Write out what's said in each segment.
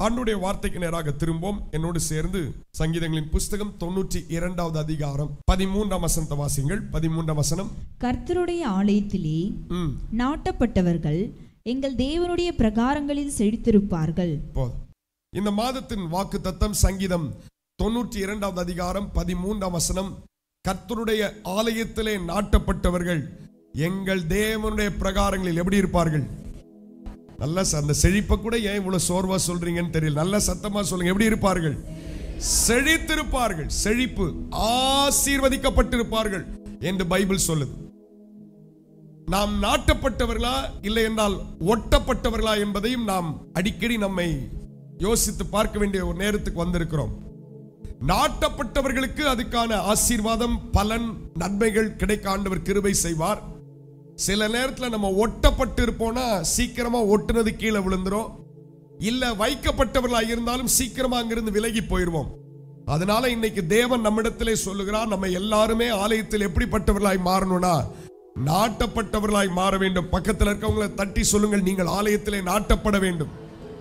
ஆண்டுடைய வார்த்தைக்கு நேராக திரும்பும் என்னோடு சேர்ந்து சங்கீதங்களின் புஸ்தகம் தொண்ணூற்றி இரண்டாவது அதிகாரம் பதிமூன்றாம் வசனத்தை வாசிங்கள் பதிமூன்றாம் வசனம் கர்த்தருடைய ஆலயத்திலே ம் நாட்டப்பட்டவர்கள் எங்கள் தேவனுடைய பிரகாரங்களில் செழித்திருப்பார்கள் போதும் இந்த மாதத்தின் வாக்கு தத்தம் சங்கீதம் தொண்ணூற்றி இரண்டாவது அதிகாரம் பதிமூன்றாம் வசனம் கர்த்தருடைய ஆலயத்திலே நாட்டப்பட்டவர்கள் எங்கள் தேவனுடைய பிரகாரங்களில் எப்படி இருப்பார்கள் நல்ல ச- அந்த செழிப்பை கூட ஏன் இவ்வளவு சோர்வா சொல்றீங்கன்னு தெரியல நல்ல சத்தமா சொல்லுங்க எப்படி இருப்பார்கள் செழித்திருப்பார்கள் செழிப்பு ஆசீர்வதிக்கப்பட்டிருப்பார்கள் என்று பைபிள் சொல்லுது நாம் நாட்டப்பட்டவர்களா இல்லை என்றால் ஒட்டப்பட்டவர்களா என்பதையும் நாம் அடிக்கடி நம்மை யோசித்து பார்க்க வேண்டிய ஒரு நேரத்துக்கு வந்திருக்கிறோம் நாட்டப்பட்டவர்களுக்கு அதுக்கான ஆசீர்வாதம் பலன் நன்மைகள் கிடைக்க ஆண்டவர் கிருபை செய்வார் சில நேரத்துல நம்ம ஒட்டப்பட்டு இருப்போம்னா சீக்கிரமா ஒட்டுனது கீழே விழுந்துரும் இல்ல வைக்கப்பட்டவர்களா இருந்தாலும் சீக்கிரமா அங்கிருந்து விலகி போயிருவோம் அதனால இன்னைக்கு தேவன் நம்மிடத்திலே சொல்லுகிறார் நம்ம எல்லாருமே ஆலயத்தில் எப்படிப்பட்டவர்களாய் மாறணும்னா நாட்டப்பட்டவர்களாய் மாற வேண்டும் பக்கத்தில் இருக்கவங்களை தட்டி சொல்லுங்கள் நீங்கள் ஆலயத்திலே நாட்டப்பட வேண்டும்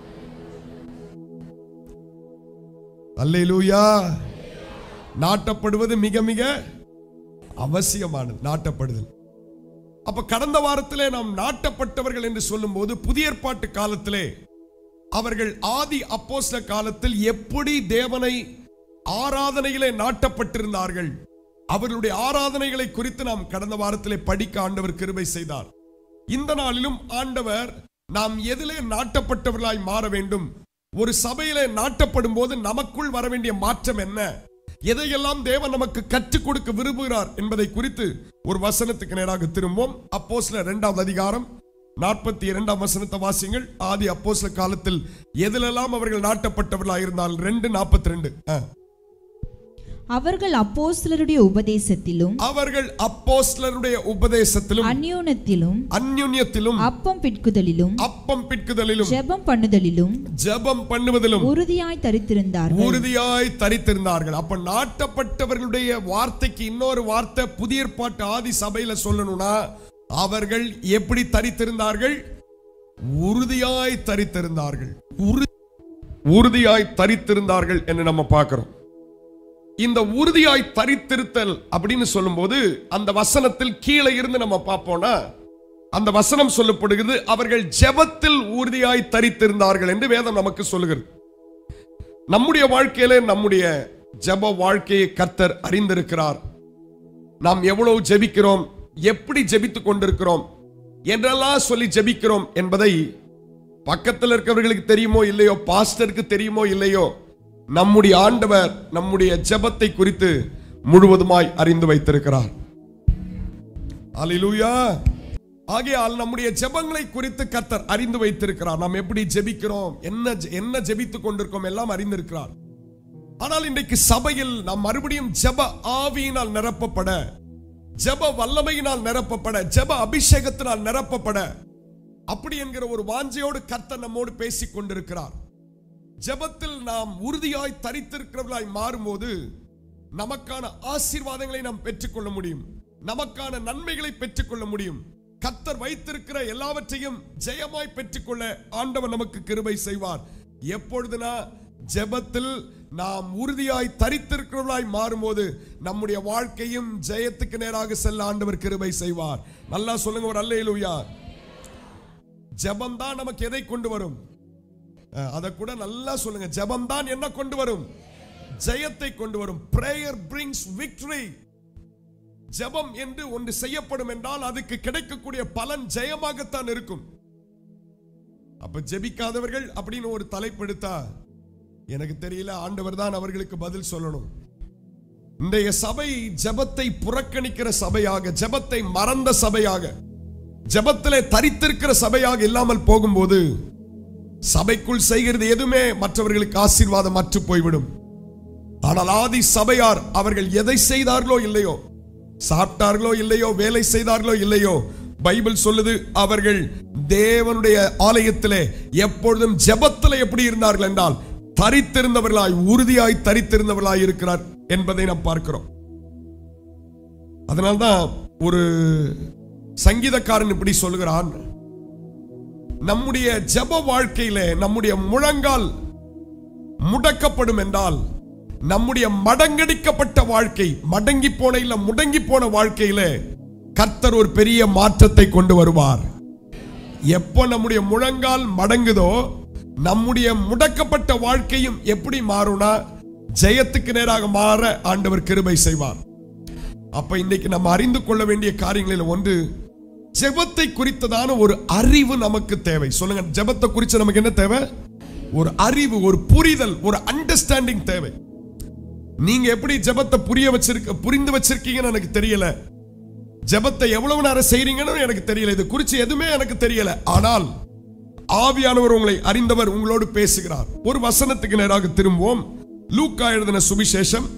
அல்லேலூயா நாட்டப்படுவது மிக மிக அவசியமானது நாட்டப்படுதல் அப்ப கடந்த வாரத்திலே நாம் நாட்டப்பட்டவர்கள் என்று சொல்லும்போது புதிய ஏற்பாட்டு காலத்திலே அவர்கள் ஆதி அப்போஸ்ல காலத்தில் எப்படி தேவனை ஆராதனையிலே நாட்டப்பட்டிருந்தார்கள் அவர்களுடைய ஆராதனைகளை குறித்து நாம் கடந்த வாரத்திலே படிக்க ஆண்டவர் கிருபை செய்தார் இந்த நாளிலும் ஆண்டவர் நாம் எதிலே நாட்டப்பட்டவர்களாய் மாற வேண்டும் ஒரு சபையிலே நாட்டப்படும் போது நமக்குள் வர வேண்டிய மாற்றம் என்ன எதையெல்லாம் தேவன் நமக்கு கற்றுக் கொடுக்க விரும்புகிறார் என்பதை குறித்து ஒரு வசனத்துக்கு நேராக திரும்புவோம் அப்போஸ்ல இரண்டாவது அதிகாரம் நாற்பத்தி இரண்டாம் வசனத்தை வாசிங்கள் ஆதி அப்போஸ்ல காலத்தில் எதிலெல்லாம் அவர்கள் நாட்டப்பட்டவர்களாக இருந்தால் ரெண்டு நாற்பத்தி ரெண்டு அவர்கள் அப்போஸ்தலருடைய உபதேசத்திலும் அவர்கள் அப்போஸ்லருடைய உபதேசத்திலும் அந்யோனத்திலும் அந்யுன்யத்திலும் அப்பம் பிட்குதலிலும் அப்பம் பிற்குதலிலும் ஜெபம் பண்ணுதலிலும் ஜெபம் பண்ணுவதிலும் உறுதியாய் தரித்திருந்தார்கள் உறுதியாய் தரித்திருந்தார்கள் அப்ப நாட்டப்பட்டவர்களுடைய வார்த்தைக்கு இன்னொரு வார்த்தை புதிய ஏற்பாட்டு ஆதி சபையில சொல்லணும்னா அவர்கள் எப்படி தரித்திருந்தார்கள் உறுதியாய் தரித்திருந்தார்கள் உறு- உறுதியாய் தரித்திருந்தார்கள் என்று நம்ம பார்க்கிறோம் இந்த உறுதியாய் தரித்திருத்தல் அப்படின்னு சொல்லும்போது அந்த வசனத்தில் கீழே இருந்து நம்ம பார்ப்போம்னா அந்த வசனம் சொல்லப்படுகிறது அவர்கள் ஜெபத்தில் உறுதியாய் தரித்திருந்தார்கள் என்று வேதம் நமக்கு சொல்லுகிறது நம்முடைய வாழ்க்கையில நம்முடைய ஜெப வாழ்க்கையை கர்த்தர் அறிந்திருக்கிறார் நாம் எவ்வளவு ஜெபிக்கிறோம் எப்படி ஜெபித்துக் கொண்டிருக்கிறோம் என்றெல்லாம் சொல்லி ஜெபிக்கிறோம் என்பதை பக்கத்தில் இருக்கிறவர்களுக்கு தெரியுமோ இல்லையோ பாஸ்டருக்கு தெரியுமோ இல்லையோ நம்முடைய ஆண்டவர் நம்முடைய ஜெபத்தை குறித்து முழுவதுமாய் அறிந்து வைத்திருக்கிறார் அல்லேலூயா ஆகையால் நம்முடைய ஜெபங்களை குறித்து கர்த்தர் அறிந்து வைத்திருக்கிறார் நாம் எப்படி ஜெபிக்கிறோம் என்ன ஜெ- என்ன ஜெபித்துக் கொண்டிருக்கோம் எல்லாம் அறிந்திருக்கிறார் ஆனால் இன்றைக்கு சபையில் நாம் மறுபடியும் ஜெப ஆவியினால் நிரப்பப்பட ஜெப வல்லமையினால் நிரப்பப்பட ஜெப அபிஷேகத்தினால் நிரப்பப்பட அப்படி என்கிற ஒரு வாஞ்சையோடு கர்த்தர் நம்மோடு பேசிக் கொண்டிருக்கிறார் ஜெபத்தில் நாம் உறுதியாய் தரித்திருக்கிறவர்களாய் மாறும்போது நமக்கான ஆசீர்வாதங்களை நாம் பெற்றுக்கொள்ள முடியும் நமக்கான நன்மைகளை பெற்றுக்கொள்ள முடியும் கர்த்தர் வைத்திருக்கிற எல்லாவற்றையும் ஜெயமாய் பெற்றுக்கொள்ள ஆண்டவர் நமக்கு கிருபை செய்வார் எப்பொழுதுனா ஜெபத்தில் நாம் உறுதியாய் தரித்திருக்கிறவர்களாய் மாறும்போது நம்முடைய வாழ்க்கையும் ஜெயத்துக்கு நேராக செல்ல ஆண்டவர் கிருபை செய்வார் நல்லா சொல்லுங்க ஒரு அல்லேலூயா ஜெபம் தான் நமக்கு எதை கொண்டு வரும் அஹ், அதை கூட நல்லா சொல்லுங்க ஜெபம் தான் என்ன கொண்டு வரும் ஜெயத்தை கொண்டு வரும் பிரேயர் பிரிங்ஸ் விக்டரி ஜெபம் என்று ஒன்று செய்யப்படும் என்றால் அதுக்கு கிடைக்கக்கூடிய பலன் ஜெயமாகத்தான் இருக்கும் அப்ப ஜெபிக்காதவர்கள் அப்படின்னு ஒரு தலைப்பெடுத்தா எனக்கு தெரியல ஆண்டவர் தான் அவர்களுக்கு பதில் சொல்லணும் இன்றைய சபை ஜெபத்தை புறக்கணிக்கிற சபையாக ஜெபத்தை மறந்த சபையாக ஜெபத்திலே தரித்திருக்கிற சபையாக இல்லாமல் போகும்போது சபைக்குள் செய்கிறது எதுவுமே மற்றவர்களுக்கு ஆசீர்வாதம் அற்று போய்விடும் ஆனால் ஆதி சபையார் அவர்கள் எதை செய்தார்களோ இல்லையோ சாப்பிட்டார்களோ இல்லையோ வேலை செய்தார்களோ இல்லையோ பைபிள் சொல்லுது அவர்கள் தேவனுடைய ஆலயத்திலே எப்பொழுதும் ஜெபத்திலே எப்படி இருந்தார்கள் என்றால் தரித்திருந்தவர்களாய் உறுதியாய் தரித்திருந்தவர்களாய் இருக்கிறார் என்பதை நாம் பார்க்கிறோம் அதனால்தான் ஒரு சங்கீதக்காரன் இப்படி சொல்லுகிறான் நம்முடைய ஜெப வாழ்க்கையில நம்முடைய முழங்கால் முடக்கப்படும் என்றால் நம்முடைய மடங்கடிக்கப்பட்ட வாழ்க்கை மடங்கி போன இல்ல முடங்கி போன வாழ்க்கையில கர்த்தர் ஒரு பெரிய மாற்றத்தை கொண்டு வருவார் எப்போ நம்முடைய முழங்கால் மடங்குதோ நம்முடைய முடக்கப்பட்ட வாழ்க்கையும் எப்படி மாறும்னா ஜெயத்துக்கு நேராக மாற ஆண்டவர் கிருபை செய்வார் அப்ப இன்னைக்கு நம்ம அறிந்து கொள்ள வேண்டிய காரியங்களில் ஒன்று ஜெபத்தை குறித்ததான ஒரு அறிவு நமக்கு தேவை சொல்லுங்க ஜெபத்தை குறித்து நமக்கு என்ன தேவை ஒரு அறிவு ஒரு புரிதல் ஒரு அண்டர்ஸ்டாண்டிங் தேவை நீங்க எப்படி ஜெபத்தை புரிய வச்சிருக்க புரிந்து வச்சிருக்கீங்கன்னு எனக்கு தெரியல ஜெபத்தை எவ்வளவு நேரம் செய்றீங்கன்னு எனக்கு தெரியல இது குறித்து எதுவுமே எனக்கு தெரியல ஆனால் ஆவியானவர் உங்களை அறிந்தவர் உங்களோடு பேசுகிறார் ஒரு வசனத்துக்கு நேராக திரும்புவோம் லூக்கா எழுதின சுவிசேஷம்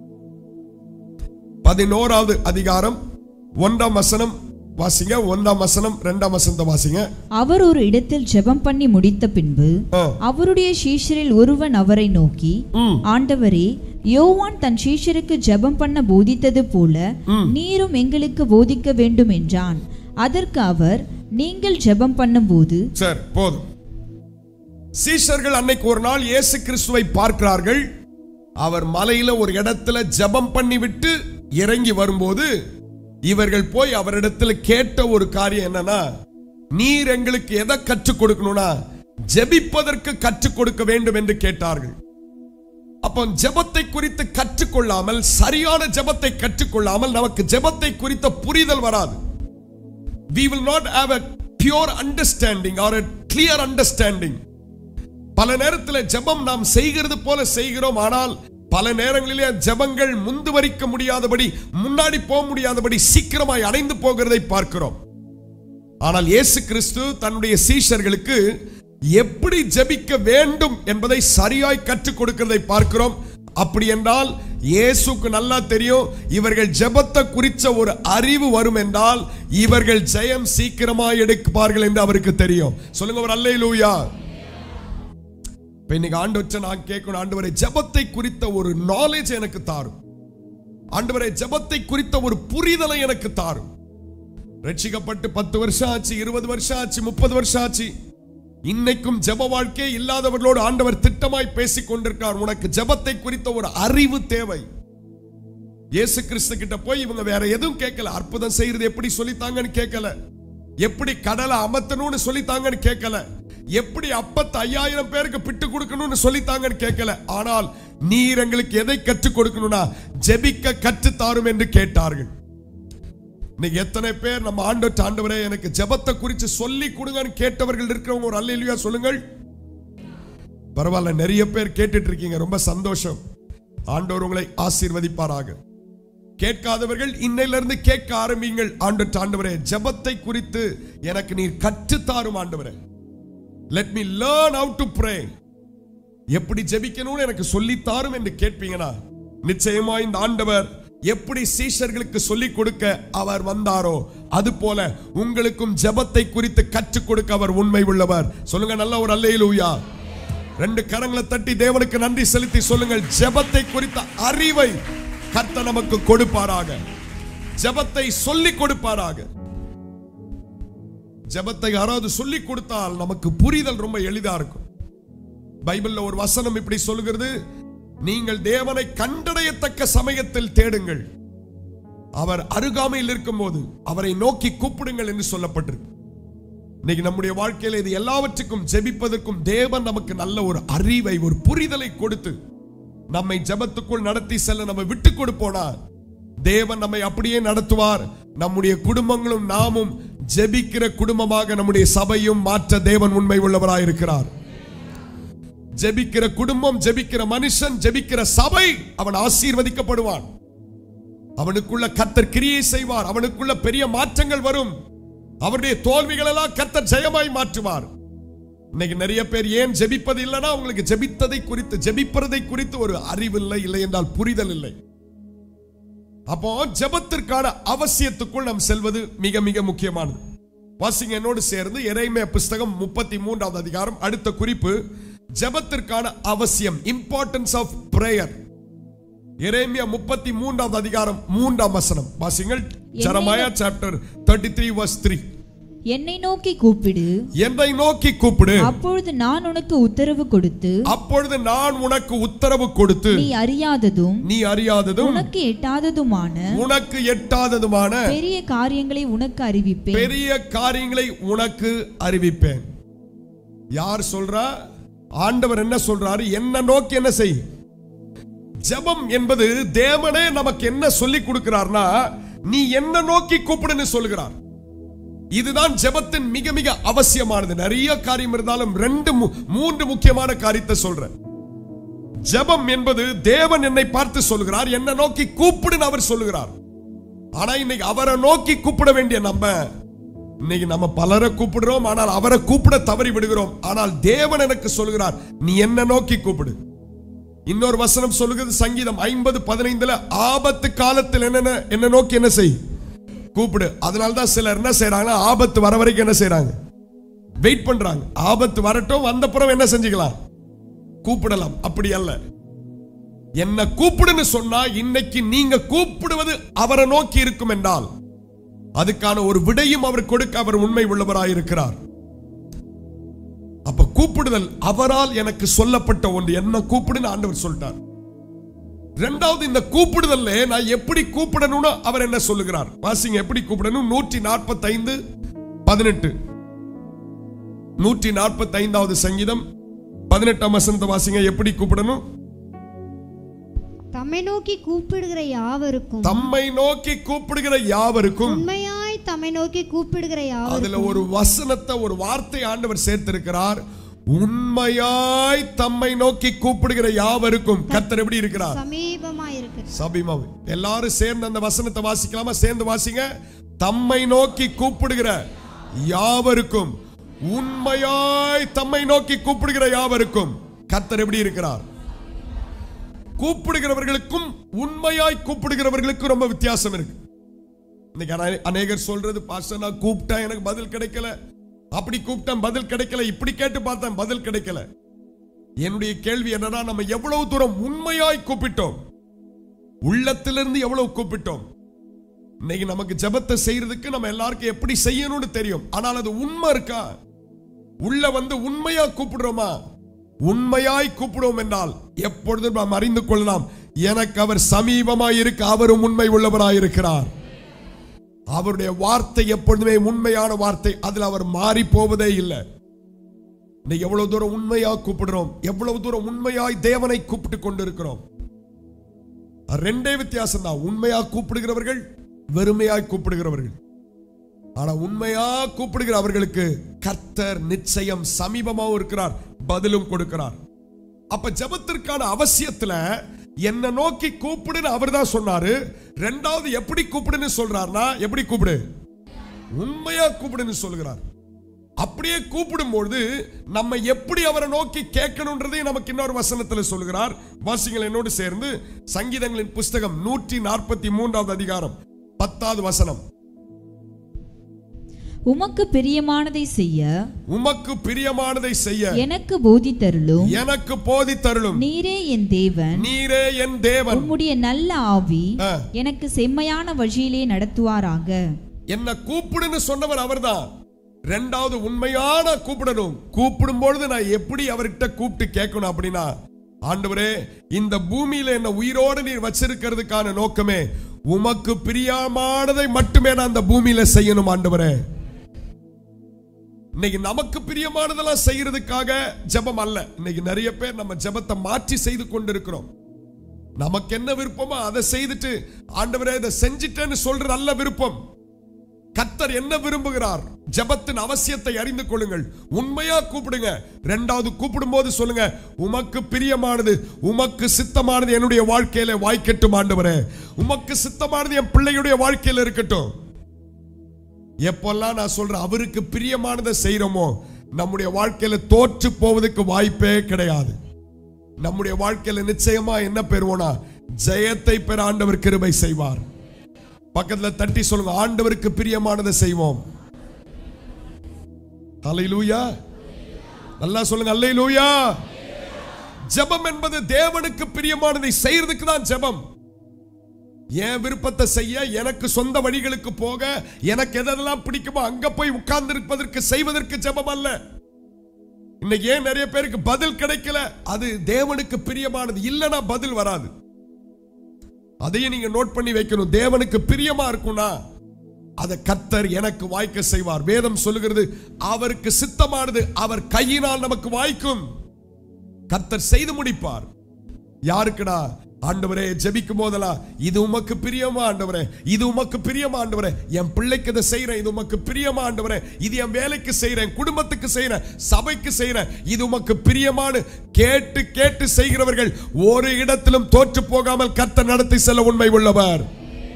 பதினோராவது அதிகாரம் ஒன்றாம் வசனம் வாசிங்க ஒன்றாம் வசனம் ரெண்டாம் வசனத்தை வாசிங்க அவர் ஒரு இடத்தில் ஜெபம் பண்ணி முடித்த பின்பு ஆ. அவருடைய சீஷரில் ஒருவன் அவரை நோக்கி ம். ஆண்டவரே யோவான் தன் சீஷருக்கு ஜெபம் பண்ண போதித்தது போல நீரும் எங்களுக்கு போதிக்க வேண்டும் என்றான் அதற்கு அவர் நீங்கள் ஜெபம் பண்ணும்போது சரி போதும் சீஷர்கள் அன்னைக்கு ஒரு நாள் இயேசு கிறிஸ்துவை பார்க்கிறார்கள் அவர் மலையில ஒரு இடத்துல ஜெபம் பண்ணி விட்டு இறங்கி வரும்போது இவர்கள் போய் அவரிடத்துல கேட்ட ஒரு காரியம் என்னன்னா நீர் எங்களுக்கு எதை கற்றுக் கொடுக்கணும்னா ஜெபிப்பதற்கு கற்றுக் கொடுக்க வேண்டும் என்று கேட்டார்கள் அப்போ ஜெபத்தை குறித்து கற்றுக்கொள்ளாமல் சரியான ஜெபத்தை கற்றுக்கொள்ளாமல் நமக்கு ஜெபத்தை குறித்த புரிதல் வராது we will not have a pure understanding or a clear understanding பல நேரத்தில் ஜெபம் நாம் செய்கிறது போல செய்கிறோம் ஆனால் பல நேரங்களிலே ஜெபங்கள் முந்து வரிக்க முடியாதபடி முன்னாடி போக முடியாதபடி சீக்கிரமாய் அடைந்து போகிறதை பார்க்கிறோம் ஆனால் இயேசு கிறிஸ்து தன்னுடைய சீஷர்களுக்கு எப்படி ஜெபிக்க வேண்டும் என்பதை சரியாய் கற்றுக் கொடுக்கிறதை பார்க்கிறோம் அப்படி என்றால் இயேசுக்கு நல்லா தெரியும் இவர்கள் ஜெபத்தை குறித்த ஒரு அறிவு வரும் என்றால் இவர்கள் ஜெயம் சீக்கிரமாய் எடுப்பார்கள் என்று அவருக்கு தெரியும் சொல்லுங்க ஒரு அல்லேலூயா இப்ப இன்னைக்கு ஆண்டு நான் கேட்கணும் ஆண்டவரை ஜெபத்தை குறித்த ஒரு நாலேஜ் எனக்கு தாரும் ஆண்டவரை ஜெபத்தை குறித்த ஒரு புரிதலை எனக்கு தாரும் ரட்சிக்கப்பட்டு பத்து வருஷம் ஆச்சு இருபது வருஷம் ஆச்சு முப்பது வருஷம் ஆச்சு இன்னைக்கும் ஜெப வாழ்க்கை இல்லாதவர்களோடு ஆண்டவர் திட்டமாய் பேசிக் கொண்டிருக்கார் உனக்கு ஜெபத்தை குறித்த ஒரு அறிவு தேவை இயேசு கிறிஸ்து கிட்ட போய் இவங்க வேற எதுவும் கேட்கல அற்புதம் செய்யறது எப்படி சொல்லித்தாங்கன்னு கேட்கல எப்படி கடலை அமர்த்தணும்னு சொல்லித்தாங்கன்னு கேட்கல எப்படி அப்பத்து ஐயாயிரம் பேருக்கு பிட்டு கொடுக்கணும்னு சொல்லித்தாங்கன்னு கேட்கல ஆனால் நீர் எங்களுக்கு எதை கற்றுக் கொடுக்கணும்னா ஜெபிக்க கற்றுத் தாரும் என்று கேட்டார்கள் இன்னைக்கு எத்தனை பேர் நம்ம ஆண்டு ஆண்டவரே எனக்கு ஜெபத்தை குறித்து சொல்லி கொடுங்கன்னு கேட்டவர்கள் இருக்கிறவங்க ஒரு அல்லையா சொல்லுங்கள் பரவாயில்ல நிறைய பேர் கேட்டுட்டு இருக்கீங்க ரொம்ப சந்தோஷம் ஆண்டவர் உங்களை ஆசீர்வதிப்பாராக கேட்காதவர்கள் இன்னையிலிருந்து கேட்க ஆரம்பிங்கள் ஆண்டு ஆண்டவரே ஜெபத்தை குறித்து எனக்கு நீர் கற்றுத்தாரும் ஆண்டவரே let me learn how to pray எப்படி ஜெபிக்கணும்னு எனக்கு சொல்லித்தாரும் என்று கேட்பீங்கன்னா நிச்சயமா இந்த ஆண்டவர் எப்படி சீஷர்களுக்கு சொல்லிக் கொடுக்க அவர் வந்தாரோ அது போல உங்களுக்கும் ஜெபத்தை குறித்து கற்றுக் கொடுக்க அவர் உண்மை உள்ளவர் சொல்லுங்க நல்ல ஒரு அல்லையிலூயா ரெண்டு கரங்களை தட்டி தேவனுக்கு நன்றி செலுத்தி சொல்லுங்கள் ஜெபத்தை குறித்த அறிவை கர்த்தர் நமக்கு கொடுப்பாராக ஜெபத்தை சொல்லிக் கொடுப்பாராக ஜெபத்தை யாராவது சொல்லிக் கொடுத்தால் நமக்கு புரிதல் ரொம்ப எளிதா இருக்கும் பைபிள்ல ஒரு வசனம் இப்படி சொல்லுகிறது நீங்கள் தேவனை கண்டடையத்தக்க சமயத்தில் தேடுங்கள் அவர் அருகாமையில் இருக்கும்போது அவரை நோக்கி கூப்பிடுங்கள் என்று சொல்லப்பட்டிருக்கு இன்னைக்கு நம்முடைய வாழ்க்கையில இது எல்லாவற்றுக்கும் ஜெபிப்பதற்கும் தேவன் நமக்கு நல்ல ஒரு அறிவை ஒரு புரிதலை கொடுத்து நம்மை ஜெபத்துக்குள் நடத்தி செல்ல நம்ம விட்டு கொடுப்போனா தேவன் நம்மை அப்படியே நடத்துவார் நம்முடைய குடும்பங்களும் நாமும் ஜெபிக்கிற குடும்பமாக நம்முடைய சபையும் மாற்ற தேவன் உண்மை உள்ளவராயிருக்கிறார் ஜெபிக்கிற குடும்பம் ஜெபிக்கிற மனுஷன் ஜெபிக்கிற சபை அவன் ஆசீர்வதிக்கப்படுவான் அவனுக்குள்ள கர்த்தர் கிரியை செய்வார் அவனுக்குள்ள பெரிய மாற்றங்கள் வரும் அவருடைய தோல்விகள் எல்லாம் கர்த்தர் ஜெயமாய் மாற்றுவார் இன்னைக்கு நிறைய பேர் ஏன் ஜெபிப்பது இல்லைன்னா அவங்களுக்கு ஜெபித்ததை குறித்து ஜெபிப்பதை குறித்து ஒரு அறிவு இல்லை இல்லை என்றால் புரிதல் இல்லை அப்போ ஜெபத்திற்கான அவசியத்துக்குள் நாம் செல்வது மிக மிக முக்கியமானது வாசிங்க என்னோடு சேர்ந்து எரேமியா புஸ்தகம் முப்பத்தி மூன்றாவது அதிகாரம் அடுத்த குறிப்பு ஜெபத்திற்கான அவசியம் இம்பார்ட்டன்ஸ் ஆஃப் பிரேயர் எரேமியா முப்பத்தி மூன்றாவது அதிகாரம் மூன்றாம் வசனம் வாசிங்கள் Jeremiah chapter thirty three verse three என்னை நோக்கி கூப்பிடு என்னை நோக்கி கூப்பிடு அப்பொழுது நான் உனக்கு உத்தரவு கொடுத்து அப்பொழுது நான் உனக்கு உத்தரவு கொடுத்து நீ அறியாததும் நீ அறியாததும் உனக்கு எட்டாததுமான உனக்கு எட்டாததுமான பெரிய காரியங்களை உனக்கு அறிவிப்பேன் பெரிய காரியங்களை உனக்கு அறிவிப்பேன் யார் சொல்றா ஆண்டவர் என்ன சொல்றாரு என்ன நோக்கி என்ன செய் ஜெபம் என்பது தேவனே நமக்கு என்ன சொல்லி கொடுக்கிறார்னா நீ என்ன நோக்கி கூப்பிடுன்னு சொல்லுகிறார் இதுதான் ஜெபத்தின் மிக மிக அவசியமானது நிறைய காரியம் இருந்தாலும் ரெண்டு மு- மூன்று முக்கியமான காரியத்தை சொல்றேன் ஜெபம் என்பது தேவன் என்னை பார்த்து சொல்கிறார் என்ன நோக்கி கூப்பிடுன்னு அவர் சொல்லுகிறார் ஆனா இன்னைக்கு அவரை நோக்கி கூப்பிட வேண்டிய நம்ம இன்னைக்கு நம்ம பலரை கூப்பிடுறோம் ஆனால் அவரை கூப்பிட தவறி விடுகிறோம் ஆனால் தேவன் எனக்கு சொல்கிறார் நீ என்ன நோக்கி கூப்பிடு இன்னொரு வசனம் சொல்லுகிறது சங்கீதம் ஐம்பது பதினைந்துல ஆபத்து காலத்தில் என்ன என்ன நோக்கி என்ன செய் கூப்பிடு அதனால தான் சிலர் என்ன செய்றாங்க ஆபத்து வர வரைக்கும் என்ன செய்றாங்க வெயிட் பண்றாங்க ஆபத்து வரட்டும் வந்தப்புறம் என்ன செஞ்சுக்கலாம் கூப்பிடலாம் அப்படி அல்ல என்ன கூப்பிடுன்னு சொன்னா இன்னைக்கு நீங்க கூப்பிடுவது அவரை நோக்கி இருக்கும் என்றால் அதுக்கான ஒரு விடையும் அவர் கொடுக்க அவர் உண்மை உள்ளவராய் இருக்கிறார் அப்ப கூப்பிடுதல் அவரால் எனக்கு சொல்லப்பட்ட ஒன்று என்ன கூப்பிடுன்னு ஆண்டவர் சொல்லிட்டார் ரெண்டாவது இந்த கூப்பிடுதல்ல நான் எப்படி கூப்பிடணும்னு அவர் என்ன சொல்லுகிறார் வாசிங்க எப்படி கூப்பிடணும் நூற்றி நாற்பத்தி ஐந்து பதினெட்டு நூற்றி நாற்பத்தி ஐந்தாவது சங்கீதம் பதினெட்டாம் வசனத்தை வாசிங்க எப்படி கூப்பிடணும் தம்மை நோக்கி கூப்பிடுகிற யாவருக்கும் தம்மை நோக்கி கூப்பிடுகிற யாவருக்கும் உண்மையாய் தம்மை நோக்கி கூப்பிடுகிற யாவருக்கும் அதுல ஒரு வசனத்தை ஒரு வார்த்தை ஆண்டவர் சேர்த்திருக்கிறார் உண்மையாய் தம்மை நோக்கி கூப்பிடுகிற யாவருக்கும் கர்த்தர் எப்படி இருக்கிறார் சமீபமாய் இருக்கு சபிமாவை எல்லாரும் சேர்ந்து அந்த வசனத்தை வாசிக்கலாமா சேர்ந்து வாசிங்க தம்மை நோக்கி கூப்பிடுகிற யாவருக்கும் உண்மையாய் தம்மை நோக்கி கூப்பிடுகிற யாவருக்கும் கர்த்தர் எப்படி இருக்கிறார் கூப்பிடுகிறவர்களுக்கும் உண்மையாய் கூப்பிடுகிறவர்களுக்கும் ரொம்ப வித்தியாசம் இருக்கு இன்னைக்கு அநே- அநேகர் சொல்றது பாஸ்டர் நான் கூப்பிட்டேன் எனக்கு பதில் கிடைக்கல அப்படி கூப்பிட்டேன் பதில் கிடைக்கல இப்படி கேட்டு பார்த்தேன் பதில் கிடைக்கல என்னுடைய கேள்வி என்னன்னா நம்ம எவ்வளவு தூரம் உண்மையாய் கூப்பிட்டோம் உள்ளத்திலிருந்து எவ்வளவு கூப்பிட்டோம் இன்னைக்கு நமக்கு ஜெபத்தை செய்யறதுக்கு நம்ம எல்லாருக்கும் எப்படி செய்யணும்னு தெரியும் ஆனால் அது உண்மை இருக்கா உள்ள வந்து உண்மையா கூப்பிடுறோமா உண்மையாய் கூப்பிடுவோம் என்றால் எப்பொழுதும் நாம் அறிந்து கொள்ளலாம் எனக்கு அவர் சமீபமாய் இருக்க அவரும் உண்மை உள்ளவராய் இருக்கிறார் அவருடைய வார்த்தை எப்பொழுதுமே உண்மையான வார்த்தை அதில் அவர் மாறி போவதே இல்லை இன்னைக்கு எவ்வளவு தூரம் உண்மையா கூப்பிடுறோம் எவ்வளவு தூரம் உண்மையாய் தேவனை கூப்பிட்டு கொண்டிருக்கிறோம் ரெண்டே வித்தியாசம் தான் உண்மையா கூப்பிடுகிறவர்கள் வெறுமையாய் கூப்பிடுகிறவர்கள் ஆனா உண்மையா கூப்பிடுகிற அவர்களுக்கு கர்த்தர் நிச்சயம் சமீபமாவும் இருக்கிறார் பதிலும் கொடுக்கிறார் அப்ப ஜெபத்திற்கான அவசியத்துல என்ன நோக்கி கூப்பிடுன்னு அவர் தான் சொன்னாரு ரெண்டாவது எப்படி கூப்பிடுன்னு சொல்றாருன்னா எப்படி கூப்பிடு உண்மையா கூப்பிடுன்னு சொல்கிறார் அப்படியே கூப்பிடும்பொழுது நம்ம எப்படி அவரை நோக்கி கேட்கணும்ன்றதையும் நமக்கு இன்னொரு வசனத்தில் சொல்கிறார் வாசிங்கள் என்னோடு சேர்ந்து சங்கீதங்களின் புஸ்தகம் நூற்றி நாற்பத்தி மூன்றாவது அதிகாரம் பத்தாவது வசனம் உமக்கு பிரியமானதை செய்ய உமக்கு பிரியமானதை செய்ய எனக்கு போதித்தருளும் எனக்கு போதித்தருளும் நீரே என் தேவன் நீரே என் தேவன் உம்முடைய நல்ல ஆவி ஆ. எனக்கு செம்மையான வழியிலே நடத்துவாராக என்ன கூப்பிடுன்னு சொன்னவர் அவர்தான் ரெண்டாவது உண்மையான கூப்பிடணும் கூப்பிடும் பொழுது நான் எப்படி அவர்கிட்ட கூப்பிட்டு கேட்கணும் அப்படின்னா ஆண்டவரே இந்த பூமியில என்ன உயிரோடு நீர் வச்சிருக்கிறதுக்கான நோக்கமே உமக்கு பிரியமானதை மட்டுமே நான் அந்த பூமியில செய்யணும் ஆண்டவரே இன்னைக்கு நமக்கு பிரியமானதெல்லாம் செய்யறதுக்காக ஜெபம் அல்ல இன்னைக்கு நிறைய பேர் நம்ம ஜெபத்தை மாற்றி செய்து கொண்டிருக்கிறோம் நமக்கு என்ன விருப்பமோ அதை செய்துட்டு ஆண்டவரே இதை செஞ்சிட்டேன்னு சொல்ற நல்ல விருப்பம் கர்த்தர் என்ன விரும்புகிறார் ஜெபத்தின் அவசியத்தை அறிந்து கொள்ளுங்கள் உண்மையா கூப்பிடுங்க ரெண்டாவது கூப்பிடும் போது சொல்லுங்க உமக்கு பிரியமானது உமக்கு சித்தமானது என்னுடைய வாழ்க்கையில வாய்க்கட்டும் ஆண்டவரே உமக்கு சித்தமானது என் பிள்ளையுடைய வாழ்க்கையில இருக்கட்டும் எப்பெல்லாம் நான் சொல்றேன் அவருக்கு பிரியமானதை செய்யறோமோ நம்முடைய வாழ்க்கையில தோற்று போவதற்கு வாய்ப்பே கிடையாது நம்முடைய வாழ்க்கையில நிச்சயமா என்ன பெறுவோம்னா ஜெயத்தை பெற ஆண்டவர் கிருபை செய்வார் பக்கத்துல தட்டி சொல்லுங்க ஆண்டவருக்கு பிரியமானதை செய்வோம் அல்லேலூயா நல்லா சொல்லுங்க அல்லேலூயா ஜெபம் என்பது தேவனுக்கு பிரியமானதை செய்யறதுக்கு தான் ஜெபம் என் விருப்பத்தை செய்ய எனக்கு சொந்த வழிகளுக்கு போக எனக்கு எதெல்லாம் பிடிக்குமோ அங்க போய் உட்கார்ந்து இருப்பதற்கு செய்வதற்கு ஜெபம் அல்ல இன்னைக்கு ஏன் நிறைய பேருக்கு பதில் கிடைக்கல அது தேவனுக்கு பிரியமானது இல்லைன்னா பதில் வராது அதையும் நீங்க நோட் பண்ணி வைக்கணும் தேவனுக்கு பிரியமா இருக்கும்னா அதை கத்தர் எனக்கு வாய்க்க செய்வார் வேதம் சொல்லுகிறது அவருக்கு சித்தமானது அவர் கையினால் நமக்கு வாய்க்கும் கர்த்தர் செய்து முடிப்பார் யாருக்குடா ஆண்டவரே ஜெபிக்கும் போதெல்லாம் இது உமக்கு பிரியமா ஆண்டவரே இது உமக்கு பிரியமா ஆண்டவரே என் பிள்ளைக்கு இதை செய்யறேன் இது உமக்கு பிரியமா ஆண்டவரே இது என் வேலைக்கு செய்யறேன் குடும்பத்துக்கு செய்யறேன் சபைக்கு செய்யறேன் இது உமக்கு பிரியமானு கேட்டு கேட்டு செய்கிறவர்கள் ஒரு இடத்திலும் தோற்று போகாமல் கர்த்தர் நடத்தி செல்ல உண்மை உள்ளவர்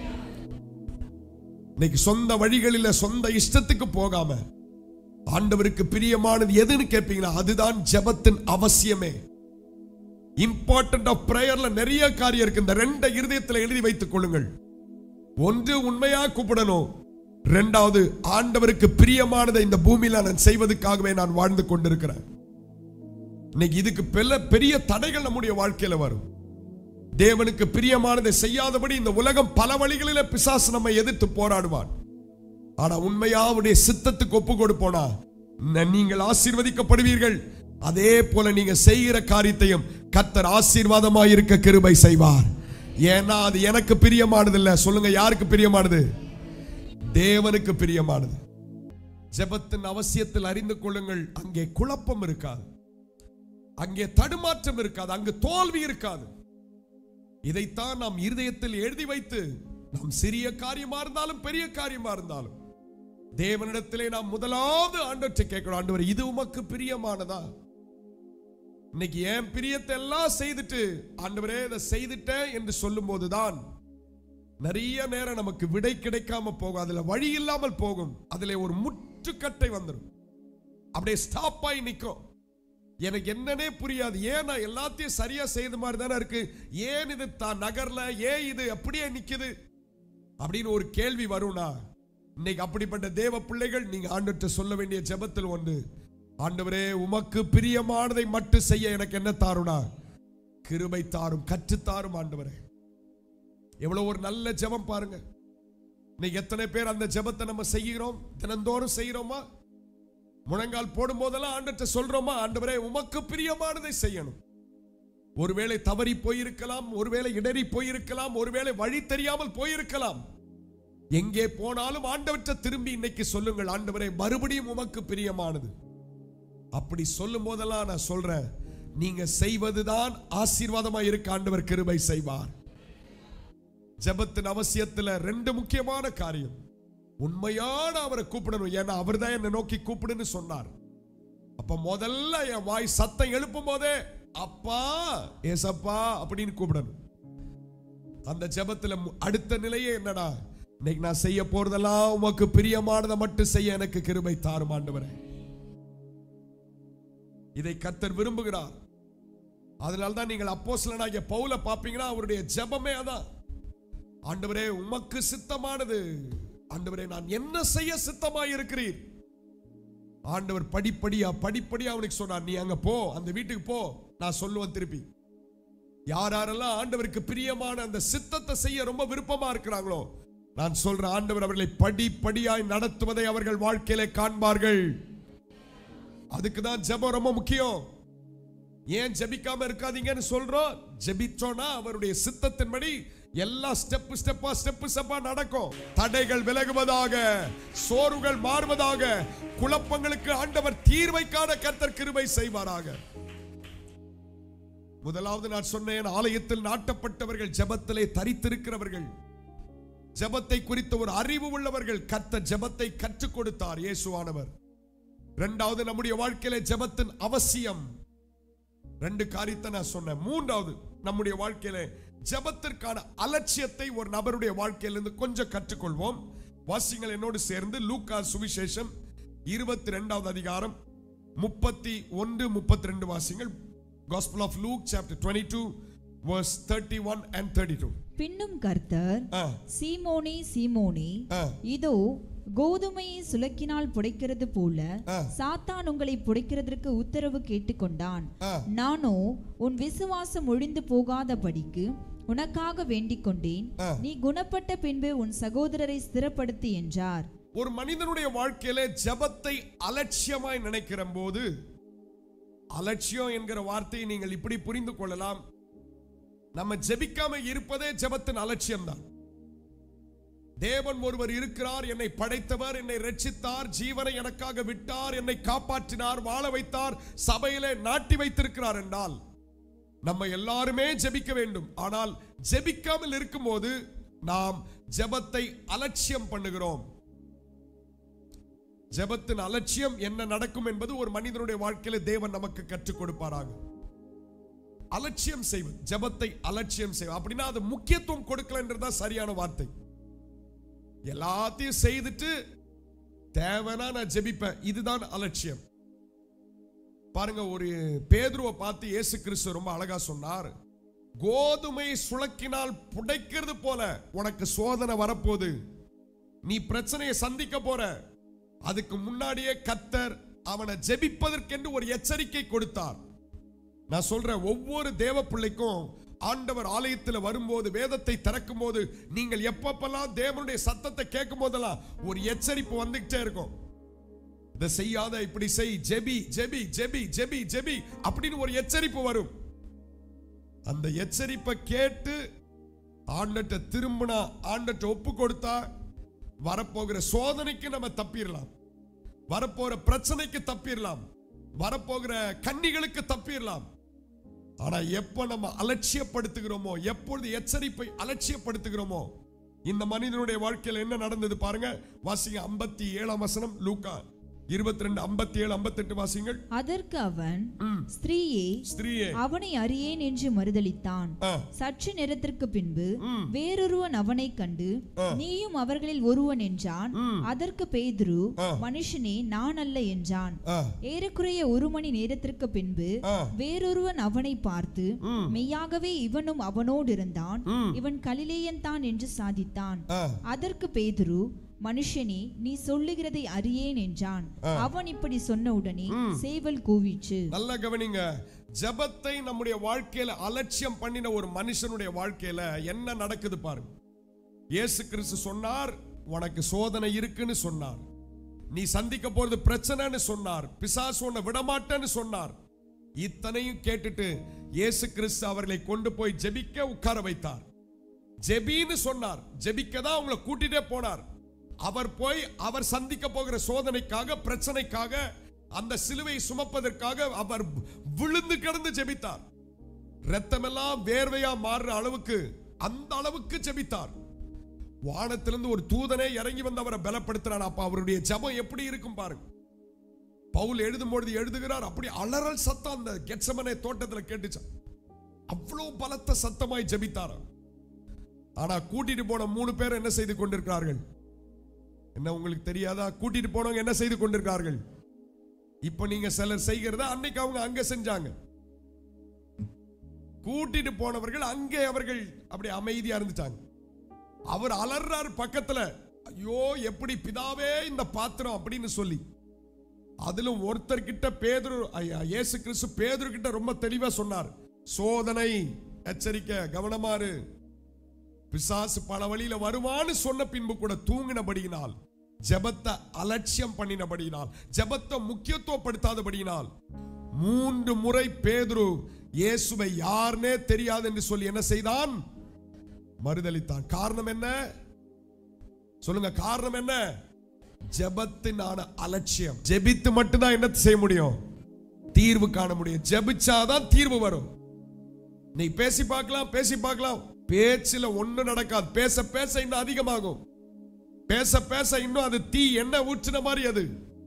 இன்னைக்கு சொந்த வழிகளில் சொந்த இஷ்டத்துக்கு போகாம ஆண்டவருக்கு பிரியமானது எதுன்னு கேட்பீங்களா அதுதான் ஜெபத்தின் அவசியமே இம்பார்ட்டன்ட் ஆஃப் பிரேயர்ல நிறைய காரியம் இருக்கு இந்த ரெண்டை இருதயத்தில் எழுதி வைத்துக் கொள்ளுங்கள் ஒன்று உண்மையா கூப்பிடணும் ரெண்டாவது ஆண்டவருக்கு பிரியமானதை இந்த பூமியில நான் செய்வதற்காகவே நான் வாழ்ந்து கொண்டிருக்கிறேன் இன்னைக்கு இதுக்கு பெரிய பெரிய தடைகள் நம்முடைய வாழ்க்கையில வரும் தேவனுக்கு பிரியமானதை செய்யாதபடி இந்த உலகம் பல வழிகளில பிசாசு நம்மை எதிர்த்து போராடுவான் ஆனா உண்மையா அவருடைய சித்தத்துக்கு ஒப்பு கொடுப்போனா ந- நீங்கள் ஆசீர்வதிக்கப்படுவீர்கள் அதே போல நீங்க செய்கிற காரியத்தையும் கத்தர் ஆசீர்வாதமாய் இருக்க கிருபை செய்வார் ஏன்னா அது எனக்கு பிரியமானது இல்ல சொல்லுங்க யாருக்கு பிரியமானது தேவனுக்கு பிரியமானது ஜெபத்தின் அவசியத்தில் அறிந்து கொள்ளுங்கள் அங்கே குழப்பம் இருக்காது அங்கே தடுமாற்றம் இருக்காது அங்கு தோல்வி இருக்காது இதைத்தான் நாம் இருதயத்தில் எழுதி வைத்து நாம் சிறிய காரியமா இருந்தாலும் பெரிய காரியமா இருந்தாலும் தேவனிடத்திலே நாம் முதலாவது ஆண்டவற்றை கேட்கணும் ஆண்டவர் இது உமக்கு பிரியமானதா இன்னைக்கு என் பிரியத்தை எல்லாம் செய்துட்டு ஆண்டவரே இதை செய்துட்டேன் என்று சொல்லும் போதுதான் நிறைய நேரம் நமக்கு விடை கிடைக்காம போகும் அதுல வழி இல்லாமல் போகும் அதுல ஒரு முற்றுக்கட்டை வந்துடும் அப்படியே ஸ்டாப் ஆகி நிற்கும் எனக்கு என்னன்னே புரியாது ஏன் நான் எல்லாத்தையும் சரியா செய்த மாதிரி தானே இருக்கு ஏன் இது தான் நகர்ல ஏன் இது அப்படியே நிக்குது அப்படின்னு ஒரு கேள்வி வரும்னா இன்னைக்கு அப்படிப்பட்ட தேவ பிள்ளைகள் நீங்க ஆண்டுகிட்ட சொல்ல வேண்டிய ஜெபத்தில் ஒன்று ஆண்டவரே உமக்கு பிரியமானதை மட்டும் செய்ய எனக்கு என்ன தாருனா கிருபை தாரும் கற்று தாரும் ஆண்டவரே எவ்வளவு ஒரு நல்ல ஜெபம் பாருங்க இன்னைக்கு எத்தனை பேர் அந்த ஜெபத்தை நம்ம செய்கிறோம் தினந்தோறும் செய்கிறோமா முழங்கால் போடும் போதெல்லாம் ஆண்டத்தை சொல்றோமா ஆண்டவரே உமக்கு பிரியமானதை செய்யணும் ஒருவேளை தவறி போயிருக்கலாம் ஒருவேளை இடறி போயிருக்கலாம் ஒருவேளை வழி தெரியாமல் போயிருக்கலாம் எங்கே போனாலும் ஆண்டவற்றை திரும்பி இன்னைக்கு சொல்லுங்கள் ஆண்டவரே மறுபடியும் உமக்கு பிரியமானது அப்படி சொல்லும் போதெல்லாம் நான் சொல்றேன் நீங்க செய்வதுதான் ஆசீர்வாதமா இருக்க ஆண்டவர் கிருபை செய்வார் ஜெபத்தின் அவசியத்துல ரெண்டு முக்கியமான காரியம் உண்மையான அவரை கூப்பிடணும் ஏன்னா அவர் தான் என்னை நோக்கி கூப்பிடுன்னு சொன்னார் அப்ப முதல்ல என் வாய் சத்தம் எழுப்பும் போதே அப்பா ஏசப்பா அப்படின்னு கூப்பிடணும் அந்த ஜெபத்துல மு- அடுத்த நிலையே என்னடா இன்னைக்கு நான் செய்ய போறதெல்லாம் உமக்கு பிரியமானதை மட்டும் செய்ய எனக்கு கிருபை தாரும் ஆண்டவரே இதை கர்த்தர் விரும்புகிறார் அதனால தான் நீங்கள் அப்போஸ்தலனாகிய பவுல பாப்பீங்கன்னா அவருடைய ஜெபமே அதான் ஆண்டவரே உமக்கு சித்தமானது ஆண்டவரே நான் என்ன செய்ய சித்தமாய் இருக்கிறீர் ஆண்டவர் படிப்படியா படிப்படியா அவனுக்கு சொன்னார் நீ அங்க போ அந்த வீட்டுக்கு போ நான் சொல்லுவேன் திருப்பி யார் யாரெல்லாம் ஆண்டவருக்கு பிரியமான அந்த சித்தத்தை செய்ய ரொம்ப விருப்பமா இருக்கிறாங்களோ நான் சொல்றேன் ஆண்டவர் அவர்களை படிப்படியாய் நடத்துவதை அவர்கள் வாழ்க்கையிலே காண்பார்கள் அதுக்கு தான் ஜெபம் ரொம்ப முக்கியம் ஏன் ஜெபிக்காம இருக்காதீங்கன்னு சொல்றோம் ஜெபிச்சோன்னா அவருடைய சித்தத்தின்படி எல்லா ஸ்டெப் ஸ்டெப்பா ஸ்டெப் ஸ்டெப்பா நடக்கும் தடைகள் விலகுவதாக சோர்வுகள் மாறுவதாக குழப்பங்களுக்கு ஆண்டவர் தீர்வை காண கர்த்தர் கிருபை செய்வாராக முதலாவது நான் சொன்னேன் ஆலயத்தில் நாட்டப்பட்டவர்கள் ஜெபத்திலே தரித்திருக்கிறவர்கள் ஜெபத்தை குறித்த ஒரு அறிவு உள்ளவர்கள் கர்த்தர் ஜெபத்தை கற்றுக் கொடுத்தார் இயேசுவானவர் இரண்டாவது நம்முடைய வாழ்க்கையில ஜெபத்தின் அவசியம் ரெண்டு காரியத்தை நான் சொன்னேன் மூன்றாவது நம்முடைய வாழ்க்கையில ஜெபத்திற்கான அலட்சியத்தை ஒரு நபருடைய வாழ்க்கையிலிருந்து கொஞ்சம் கற்றுக்கொள்வோம் வாசிங்கள் என்னோடு சேர்ந்து லூக்கா சுவிசேஷம் இருபத்தி ரெண்டாவது அதிகாரம் முப்பத்தி ஒன்று முப்பத்தி ரெண்டு வாசிங்கள் Gospel of Luke chapter 22 verse 31 and 32 பின்னும் கர்த்தர் ஆ, சீமோனே சீமோனே ஆ, இதோ கோதுமையை சுலக்கினால் புடைக்கிறது போல ஆ. சாத்தான் உங்களை புடைக்கிறதற்கு உத்தரவு கேட்டுக்கொண்டான் ஆ. நானோ உன் விசுவாசம் ஒழிந்து போகாதபடிக்கு உனக்காக வேண்டிக் கொண்டேன் ஆ. நீ குணப்பட்ட பின்பு உன் சகோதரரை ஸ்திரப்படுத்து என்றார் ஒரு மனிதனுடைய வாழ்க்கையில ஜெபத்தை அலட்சியமாய் நினைக்கிற போது அலட்சியம் என்கிற வார்த்தையை நீங்கள் இப்படி புரிந்து கொள்ளலாம் நம்ம ஜெபிக்காம இருப்பதே ஜெபத்தின் அலட்சியம் தான் தேவன் ஒருவர் இருக்கிறார் என்னை படைத்தவர் என்னை ரட்சித்தார் ஜீவனை எனக்காக விட்டார் என்னை காப்பாற்றினார் வாழ வைத்தார் சபையிலே நாட்டி வைத்திருக்கிறார் என்றால் நம்ம எல்லாருமே ஜெபிக்க வேண்டும் ஆனால் ஜெபிக்காமல் இருக்கும்போது நாம் ஜெபத்தை அலட்சியம் பண்ணுகிறோம் ஜெபத்தின் அலட்சியம் என்ன நடக்கும் என்பது ஒரு மனிதனுடைய வாழ்க்கையில தேவன் நமக்கு கற்றுக் கொடுப்பாராக அலட்சியம் செய்வது ஜெபத்தை அலட்சியம் செய்வது அப்படின்னா அது முக்கியத்துவம் கொடுக்கலன்றதுதான் சரியான வார்த்தை எல்லாத்தையும் செய்துட்டு தேவைன்னா நான் ஜெபிப்பேன் இதுதான் அலட்சியம் பாருங்க ஒரு பேதுருவை பார்த்து இயேசு கிறிஸ்து ரொம்ப அழகா சொன்னார் கோதுமை சுளக்கினால் புடைக்கிறது போல உனக்கு சோதனை வரப்போகுது நீ பிரச்சனையை சந்திக்க போற அதுக்கு முன்னாடியே கத்தர் அவனை ஜெபிப்பதற்கென்று ஒரு எச்சரிக்கை கொடுத்தார் நான் சொல்றேன் ஒவ்வொரு தேவ பிள்ளைக்கும் ஆண்டவர் ஆலயத்தில் வரும்போது வேதத்தை திறக்கும் போது நீங்கள் எப்பப்பெல்லாம் தேவனுடைய சத்தத்தை கேட்கும் போதெல்லாம் ஒரு எச்சரிப்பு வந்துகிட்டே இருக்கும் இதை செய்யாத இப்படி செய் ஜெபி ஜெபி ஜெபி ஜெபி ஜெபி அப்படின்னு ஒரு எச்சரிப்பு வரும் அந்த எச்சரிப்பை கேட்டு ஆண்டட்ட திரும்பினா ஆண்டட்ட ஒப்பு கொடுத்தா வரப்போகிற சோதனைக்கு நம்ம தப்பிடலாம் வரப்போகிற பிரச்சனைக்கு தப்பிடலாம் வரப்போகிற கன்னிகளுக்கு தப்பிடலாம் ஆனா எப்ப நம்ம அலட்சியப்படுத்துகிறோமோ எப்பொழுது எச்சரிப்பை அலட்சியப்படுத்துகிறோமோ இந்த மனிதனுடைய வாழ்க்கையில் என்ன நடந்தது பாருங்க வாசிங்க ஐம்பத்தி ஏழாம் வசனம் லூக்கா இருபத்தி ரெண்டு ஐம்பத்தி ஏழு ஐம்பத்தி எட்டு வாசிங்கள் அதற்கு அவன் ம். ஸ்திரீயே ஸ்திரீயே அவனை அறியேன் என்று மறுதலித்தான் ஆ, சற்று நேரத்திற்கு பின்பு ம். வேறொருவன் அவனைக் கண்டு நீயும் அவர்களில் ஒருவன் என்றான் அதற்கு பேதுரு ஆ. மனுஷனே நான் அல்ல என்றான் ஆ, ஏறக்குறைய ஒரு மணி நேரத்திற்கு பின்பு ஆ. வேறொருவன் அவனை பார்த்து ம். மெய்யாகவே இவனும் அவனோடு இருந்தான் ம். இவன் கலிலேயன் தான் என்று சாதித்தான் ஆ. அதற்கு பேதுரு மனுஷனே நீ சொல்லுகிறதை அறியேன் என்றான் அவன் இப்படி சொன்ன உடனே சேவல் கூவிச்சு நல்லா கவனிங்க ஜெபத்தை நம்முடைய வாழ்க்கையில அலட்சியம் பண்ணின ஒரு மனுஷனுடைய வாழ்க்கையில என்ன நடக்குது பாருங்க இயேசு கிறிஸ்து சொன்னார் உனக்கு சோதனை இருக்குன்னு சொன்னார் நீ சந்திக்க போறது பிரச்சனைன்னு சொன்னார் பிசாசு உன்னை விடமாட்டேன்னு சொன்னார் இத்தனையும் கேட்டுட்டு இயேசு கிறிஸ்து அவர்களை கொண்டு போய் ஜெபிக்க உட்கார வைத்தார் ஜெபின்னு சொன்னார் ஜெபிக்க தான் அவங்களை கூட்டிட்டே போனார் அவர் போய் அவர் சந்திக்க போகிற சோதனைக்காக பிரச்சனைக்காக அந்த சிலுவை சுமப்பதற்காக அவர் விழுந்து கிடந்து ஜெபித்தார் ரத்தமெல்லாம் வேர்வையா மாறுற அளவுக்கு அந்த அளவுக்கு ஜெபித்தார் வானத்திலிருந்து ஒரு தூதனே இறங்கி வந்து அவரை பலப்படுத்தினார் அப்ப அவருடைய ஜெபம் எப்படி இருக்கும் பாருங்க பவுல் எழுதும் பொழுது எழுதுகிறார் அப்படி அலறல் சத்தம் அந்த கெட்சமனை தோட்டத்துல கேட்டுச்சான் அவ்வளவு பலத்த சத்தமாய் ஜெபித்தாராம் ஆனா கூட்டிட்டு போன மூணு பேர் என்ன செய்து கொண்டிருக்கிறார்கள் என்ன உங்களுக்கு தெரியாதா கூட்டிட்டு போனவங்க என்ன செய்து கொண்டிருக்கிறார்கள் இப்ப நீங்க சிலர் செய்கிறத அன்னைக்கு அவங்க அங்க செஞ்சாங்க கூட்டிட்டு போனவர்கள் அங்கே அவர்கள் அப்படி அமைதியா இருந்துட்டாங்க அவர் அலறார் பக்கத்துல ஐயோ எப்படி பிதாவே இந்த பாத்திரம் அப்படின்னு சொல்லி அதிலும் ஒருத்தர் கிட்ட பேதுரு ஐயா, இயேசு கிறிஸ்து பேதுரு கிட்ட ரொம்ப தெளிவா சொன்னார் சோதனை எச்சரிக்கை கவனமாறு பிசாசு பல வழியில வருவான்னு சொன்ன பின்பு கூட தூங்கினபடியினால் ஜெபத்தை அலட்சியம் பண்ணினபடியினால் ஜெபத்தை முக்கியத்துவப்படுத்தாதபடியினால் மூன்று முறை பேதுரு இயேசுவை யாருனே தெரியாது என்று சொல்லி என்ன செய்தான் மறுதலித்தான் காரணம் என்ன சொல்லுங்க காரணம் என்ன ஜெபத்தினான அலட்சியம் ஜெபித்து மட்டும்தான் என்ன செய்ய முடியும் தீர்வு காண முடியும் ஜெபிச்சாதான் தீர்வு வரும் நீ பேசி பார்க்கலாம் பேசி பார்க்கலாம் பேச்சுல ஒண்ணும் நடக்காது பேச பேச இன்னும் அதிகமாகும் பேச பேச இன்னும் அது தீ என்ன ஊற்றின மாதிரி அது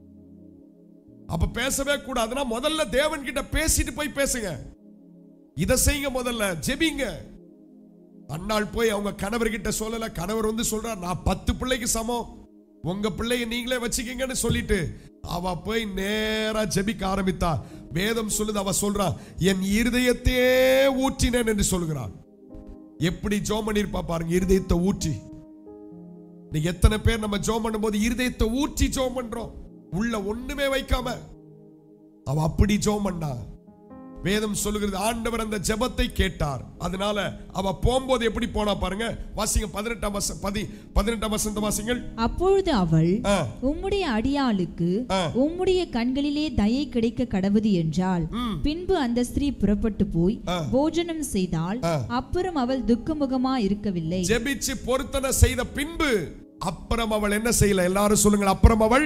அப்ப பேசவே கூடாதுன்னா முதல்ல தேவன் கிட்ட பேசிட்டு போய் பேசுங்க இத செய்யுங்க முதல்ல ஜெபிங்க அண்ணாள் போய் அவங்க கணவர் கிட்ட சொல்லல கணவர் வந்து சொல்றார் நான் பத்து பிள்ளைக்கு சமம் உங்க பிள்ளைய நீங்களே வச்சுக்கீங்கன்னு சொல்லிட்டு அவ போய் நேரா ஜெபிக்க ஆரம்பித்தா வேதம் சொல்லுது அவ சொல்றா என் இருதயத்தையே ஊற்றினேன் என்று சொல்கிறான் எப்படி ஜோம் பண்ணிருப்பா பாருங்க இருதயத்தை ஊற்றி நீங்க எத்தனை பேர் நம்ம ஜோம் பண்ணும்போது இருதயத்தை ஊற்றி ஜோம் பண்றோம் உள்ள ஒண்ணுமே வைக்காம அவ அப்படி ஜோம் பண்ணா வேதம் சொல்லுகிறது ஆண்டவர் அந்த ஜெபத்தை கேட்டார் அதனால அவ போகும்போது எப்படி போனா பாருங்க வாசிங்க பதினெட்டாம் வசம் பதி பதினெட்டாம் வசந்த வாசிங்கள் அப்பொழுது அவள் ஆ, உம்முடைய அடியாளுக்கு ஆ. உம்முடைய கண்களிலே தயை கிடைக்க கடவுது என்றாள் பின்பு அந்த ஸ்திரீ புறப்பட்டு போய் ஆ. போஜனம் செய்தால் ஆ. அப்புறம் அவள் துக்கமுகமா இருக்கவில்லை ஜெபிச்சு பொருத்தனை செய்த பின்பு அப்புறம் அவள் என்ன செய்யல எல்லாரும் சொல்லுங்க அப்புறம் அவள்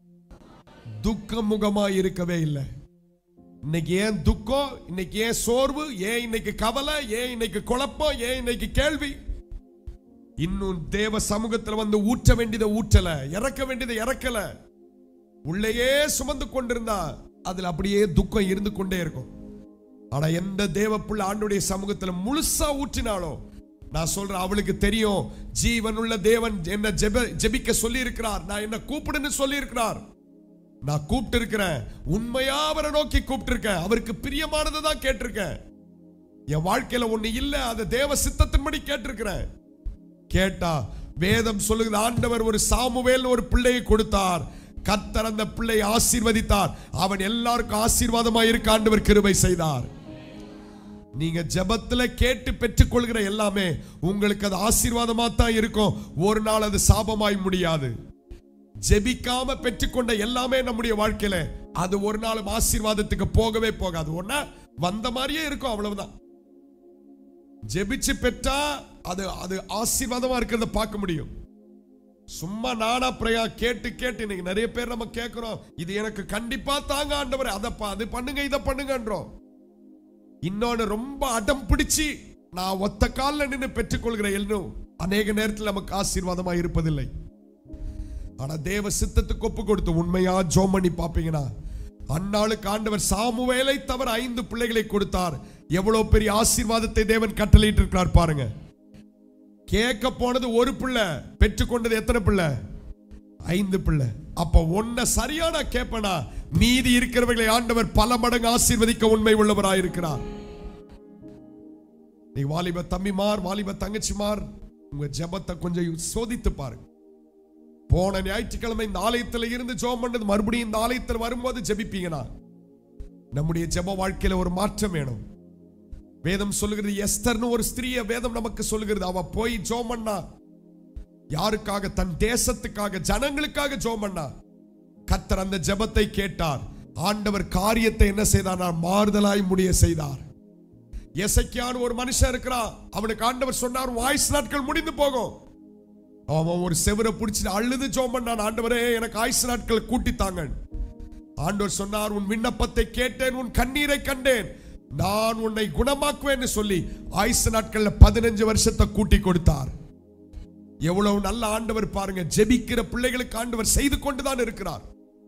துக்க முகமா இருக்கவே இல்லை இன்னைக்கு ஏன் துக்கம் இன்னைக்கு ஏன் சோர்வு ஏன் இன்னைக்கு கவலை ஏன் இன்னைக்கு குழப்பம் ஏன் இன்னைக்கு கேள்வி இன்னும் தேவ சமூகத்துல வந்து ஊற்ற வேண்டியதை ஊற்றல இறக்க வேண்டியதை இறக்கல உள்ளேயே சுமந்து கொண்டிருந்தா அதுல அப்படியே துக்கம் இருந்து கொண்டே இருக்கும் ஆனா எந்த தேவ புள்ள ஆண்டுடைய சமூகத்துல முழுசா ஊற்றினாலோ நான் சொல்றேன் அவளுக்கு தெரியும் ஜீவனுள்ள தேவன் என்ன ஜெப ஜெபிக்க சொல்லி இருக்கிறார் நான் என்ன கூப்பிடுன்னு சொல்லி இருக்கிறார் நான் கூப்பிட்டு இருக்கிறேன் உண்மையா அவரை நோக்கி கூப்பிட்டு இருக்கேன் அவருக்கு பிரியமானதை தான் கேட்டிருக்கேன் என் வாழ்க்கையில ஒண்ணு இல்ல அதை தேவ சித்தத்தின்படி கேட்டிருக்கிறேன் கேட்டா வேதம் சொல்லுகிறது ஆண்டவர் ஒரு சாமுவேல் ஒரு பிள்ளையை கொடுத்தார் கத்தர் அந்த பிள்ளையை ஆசீர்வதித்தார் அவன் எல்லாருக்கும் ஆசீர்வாதமா இருக்க ஆண்டவர் கிருபை செய்தார் நீங்க ஜெபத்துல கேட்டு பெற்றுக்கொள்கிற எல்லாமே உங்களுக்கு அது ஆசீர்வாதமா தான் இருக்கும் ஒரு நாள் அது சாபமாய் முடியாது ஜெபிக்காம பெற்றுக்கொண்ட எல்லாமே நம்முடைய வாழ்க்கையில அது ஒரு நாளும் ஆசீர்வாதத்துக்கு போகவே போகாது ஒன்னா வந்த மாதிரியே இருக்கும் அவ்வளவுதான் ஜெபிச்சு பெற்றா அது அது ஆசீர்வாதமா இருக்கிறத பார்க்க முடியும் சும்மா நானா பிரயா கேட்டு கேட்டு இன்னைக்கு நிறைய பேர் நம்ம கேட்கிறோம் இது எனக்கு கண்டிப்பா தாங்க ஆண்டவரே அதை ப- அது பண்ணுங்க இதை பண்ணுங்கன்றோம் இன்னொன்னு ரொம்ப அடம் பிடிச்சு நான் ஒத்த காலில் நின்று பெற்றுக்கொள்கிற எல்லும் அநேக நேரத்தில் நமக்கு ஆசீர்வாதமா இருப்பதில்லை ஆனா தேவ சித்தத்துக்கு ஒப்பு கொடுத்து உண்மையா ஜோம் பண்ணி பாப்பீங்கன்னா அந்நாளுக்கு ஆண்டவர் சாமுவேலை தவிர ஐந்து பிள்ளைகளை கொடுத்தார் எவ்வளவு பெரிய ஆசீர்வாதத்தை தேவன் கட்டளையிட்டு இருக்கிறார் பாருங்க கேட்க போனது ஒரு பிள்ளை பெற்றுக்கொண்டது எத்தனை பிள்ளை ஐந்து பிள்ளை அப்ப ஒன்ன சரியான கேப்பனா மீதி இருக்கிறவர்களை ஆண்டவர் பல மடங்கு ஆசீர்வதிக்க உண்மை உள்ளவராய் இருக்கிறார் நீ வாலிப தம்பிமார் வாலிப தங்கச்சிமார் உங்க ஜெபத்தை கொஞ்சம் சோதித்து பாருங்க போன ஞாயிற்றுக்கிழமை இந்த ஆலயத்துல இருந்து ஜெபம் பண்ணது மறுபடியும் இந்த ஆலயத்தில் வரும்போது ஜெபிப்பீங்கனா நம்முடைய ஜெப வாழ்க்கையில ஒரு மாற்றம் வேணும் வேதம் சொல்லுகிறது எஸ்தர்னு ஒரு ஸ்திரீய வேதம் நமக்கு சொல்லுகிறது அவ போய் ஜெபம் பண்ணா யாருக்காக தன் தேசத்துக்காக ஜனங்களுக்காக ஜெபம் பண்ணா கத்தர் அந்த ஜெபத்தை கேட்டார் ஆண்டவர் காரியத்தை என்ன செய்தார் மாறுதலாய் முடிய செய்தார் எசைக்கியான ஒரு மனுஷன் இருக்கிறான் அவனுக்கு ஆண்டவர் சொன்னார் வாய்ஸ் நாட்கள் முடிந்து போகும் அவன் ஒரு செவரை பிடிச்சிட்டு அழுது ஜோம் பண்ணான் ஆண்டவரே எனக்கு ஆயுசு நாட்கள் கூட்டித்தாங்க ஆண்டவர் சொன்னார் உன் விண்ணப்பத்தை கேட்டேன் உன் கண்ணீரை கண்டேன் நான் உன்னை குணமாக்குவேன்னு சொல்லி ஆயுசு நாட்கள்ல பதினஞ்சு வருஷத்தை கூட்டி கொடுத்தார் எவ்வளவு நல்ல ஆண்டவர் பாருங்க ஜெபிக்கிற பிள்ளைகளுக்கு ஆண்டவர் செய்து கொண்டுதான் இருக்கிறார்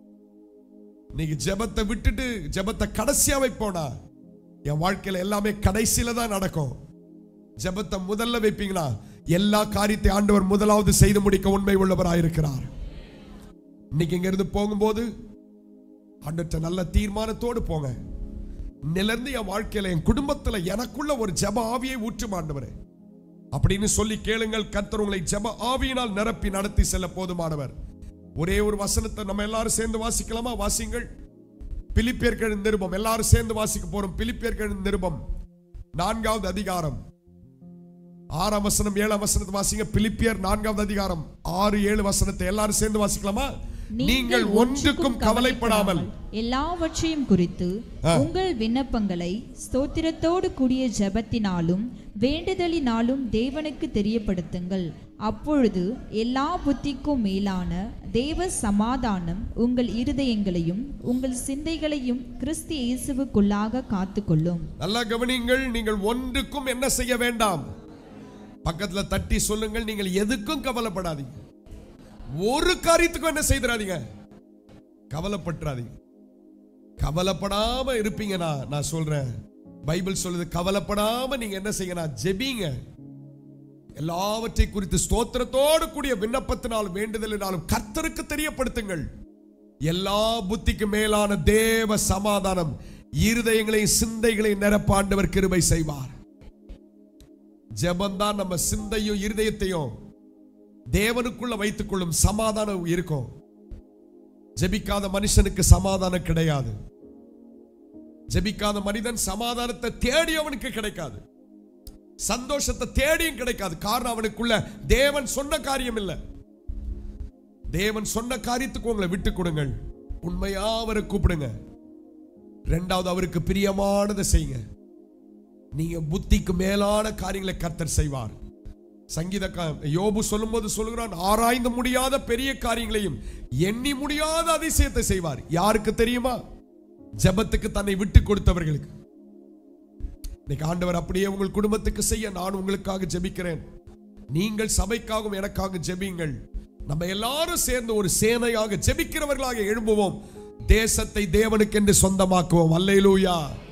நீங்க ஜெபத்தை விட்டுட்டு ஜெபத்தை கடைசியா வைப்போனா என் வாழ்க்கையில எல்லாமே கடைசியில தான் நடக்கும் ஜெபத்தை முதல்ல வைப்பீங்களா எல்லா காரியத்தை ஆண்டவர் முதலாவது செய்து முடிக்க உண்மை உள்ளவராயிருக்கிறார் இன்னைக்கு இங்க இருந்து போகும்போது ஆண்டவர்கிட்ட நல்ல தீர்மானத்தோடு போங்க நிலர்ந்து என் வாழ்க்கையில என் குடும்பத்துல எனக்குள்ள ஒரு ஜெப ஆவியை ஊற்றும் ஆண்டவரே அப்படின்னு சொல்லி கேளுங்கள் கர்த்தர் உங்களை ஜெப ஆவியினால் நிரப்பி நடத்தி செல்ல போதுமானவர் ஒரே ஒரு வசனத்தை நம்ம எல்லாரும் சேர்ந்து வாசிக்கலாமா வாசிங்கள் பிலிப்பியர்கள் நிருபம் எல்லாரும் சேர்ந்து வாசிக்க போறோம் பிலிப்பியர்கள் நிருபம் நான்காவது அதிகாரம் ஆறாம் வசனம் ஏழாம் வசனத்தை வாசிங்க பிலிப்பியர் நான்காவது அதிகாரம் ஆறு ஏழு வசனத்தை எல்லாரும் சேர்ந்து வாசிக்கலாமா நீங்கள் ஒன்றுக்கும் கவலைப்படாமல் எல்லாவற்றையும் குறித்து உங்கள் விண்ணப்பங்களை ஸ்தோத்திரத்தோடு கூடிய ஜெபத்தினாலும் வேண்டுதலினாலும் தேவனுக்கு தெரியப்படுத்துங்கள் அப்பொழுது எல்லா புத்திக்கும் மேலான தேவ சமாதானம் உங்கள் இருதயங்களையும் உங்கள் சிந்தைகளையும் கிறிஸ்து இயேசுவுக்குள்ளாக காத்துக்கொள்ளும் நல்லா கவனிங்கள் நீங்கள் ஒன்றுக்கும் என்ன செய்ய வேண்டாம் பக்கத்துல தட்டி சொல்லுங்கள் நீங்கள் எதுக்கும் கவலைப்படாதீங்க ஒரு காரியத்துக்கும் என்ன செய்திடாதீங்க கவலைப்பட்டுறாதீங்க கவலைப்படாம இருப்பீங்கன்னா நான் சொல்றேன் பைபிள் சொல்லுது கவலைப்படாம நீங்க என்ன செய்யணும் ஜெபிங்க எல்லாவற்றை குறித்து ஸ்தோத்திரத்தோடு கூடிய விண்ணப்பத்தினாலும் வேண்டுதலினாலும் கர்த்தருக்கு தெரியப்படுத்துங்கள் எல்லா புத்திக்கு மேலான தேவ சமாதானம் இருதயங்களையும் சிந்தைகளையும் நிரப்ப ஆண்டவர் கிருபை செய்வார் ஜெபம்தான் நம்ம சிந்தையும் இருதயத்தையும் தேவனுக்குள்ள வைத்துக் கொள்ளும் சமாதானம் இருக்கும் ஜெபிக்காத மனுஷனுக்கு சமாதானம் கிடையாது ஜெபிக்காத மனிதன் சமாதானத்தை தேடி அவனுக்கு கிடைக்காது சந்தோஷத்தை தேடியும் கிடைக்காது காரணம் அவனுக்குள்ள தேவன் சொன்ன காரியம் இல்லை தேவன் சொன்ன காரியத்துக்கு உங்களை விட்டு கொடுங்கள் உண்மையா அவரை கூப்பிடுங்க ரெண்டாவது அவருக்கு பிரியமானதை செய்யுங்க நீங்க புத்திக்கு மேலான காரியங்களை கர்த்தர் செய்வார் சங்கீத யோபு சொல்லும்போது சொல்லுகிறான் ஆராய்ந்து முடியாத பெரிய காரியங்களையும் எண்ணி முடியாத அதிசயத்தை செய்வார் யாருக்கு தெரியுமா ஜெபத்துக்கு தன்னை விட்டு கொடுத்தவர்களுக்கு இன்னைக்கு ஆண்டவர் அப்படியே உங்கள் குடும்பத்துக்கு செய்ய நான் உங்களுக்காக ஜெபிக்கிறேன் நீங்கள் சபைக்காகவும் எனக்காக ஜெபியுங்கள் நம்ம எல்லாரும் சேர்ந்து ஒரு சேனையாக ஜெபிக்கிறவர்களாக எழும்புவோம் தேசத்தை தேவனுக்கென்று சொந்தமாக்குவோம் அல்லேலூயா